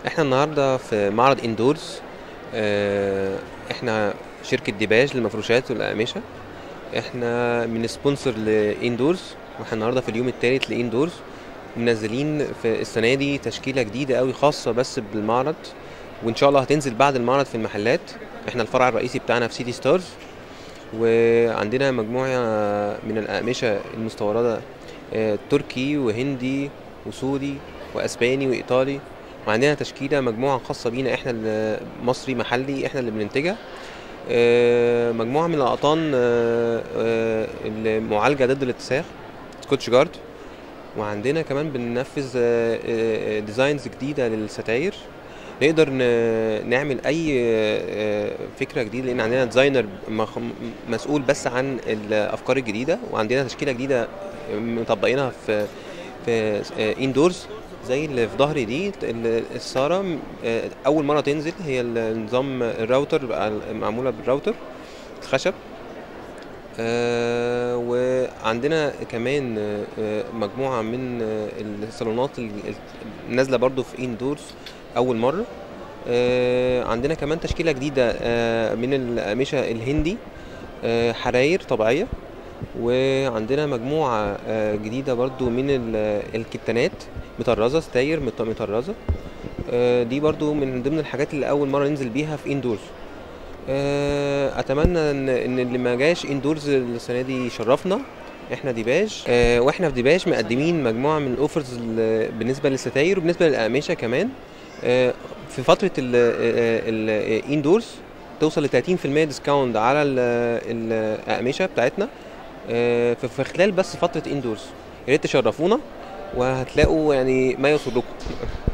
احنا النهارده في معرض اندورز اه، احنا شركة ديباج للمفروشات والأقمشة احنا من سبونسر لاندورز واحنا النهارده في اليوم الثالث لاندورز منزلين في السنة دي تشكيلة جديدة قوي خاصة بس بالمعرض وان شاء الله هتنزل بعد المعرض في المحلات احنا الفرع الرئيسي بتاعنا في سيتي ستارز وعندنا مجموعة من الأقمشة المستوردة اه، تركي وهندي وسوري واسباني وايطالي وعندنا تشكيله مجموعه خاصه بينا احنا اللي مصري محلي احنا اللي بننتجها آه، مجموعه من الاقطان آه، آه، المعالجه ضد الاتساخ سكوتش جارد وعندنا كمان بننفذ آه، آه، ديزاينز جديده للستاير نقدر ن- نعمل اي آه، فكره جديده لان عندنا ديزاينر مخ- مسؤول بس عن الافكار الجديده وعندنا تشكيله جديده مطبقينها في في اندورز زي اللي في ظهري دي ال- الساره م- آه، اول مره تنزل هي النظام الراوتر بقى معموله بالراوتر الخشب آه، وعندنا كمان آه، آه، مجموعه من آه، الصالونات ال- ال- نازله برضو في اندورز اول مره آه، عندنا كمان تشكيله جديده آه، من القماشه الهندي آه، حراير طبيعيه وعندنا مجموعة آه، جديدة برضو من ال- الكتانات مطرزة ستاير مط- مطرزة آه، دي برضو من ضمن الحاجات اللي أول مرة ننزل بيها في اندورز آه، أتمنى إن إن اللي ما جاش اندورز السنة دي يشرفنا احنا ديباج آه، واحنا في ديباج مقدمين مجموعة من الاوفرز ال- بالنسبة للستاير وبالنسبة للأقمشة كمان آه، في فترة الاندورز توصل ل 30% ديسكاونت على ال- الأقمشة بتاعتنا آه، في في خلال بس فترة اندورز يا ريت تشرفونا وهتلاقوا يعني ما يسركم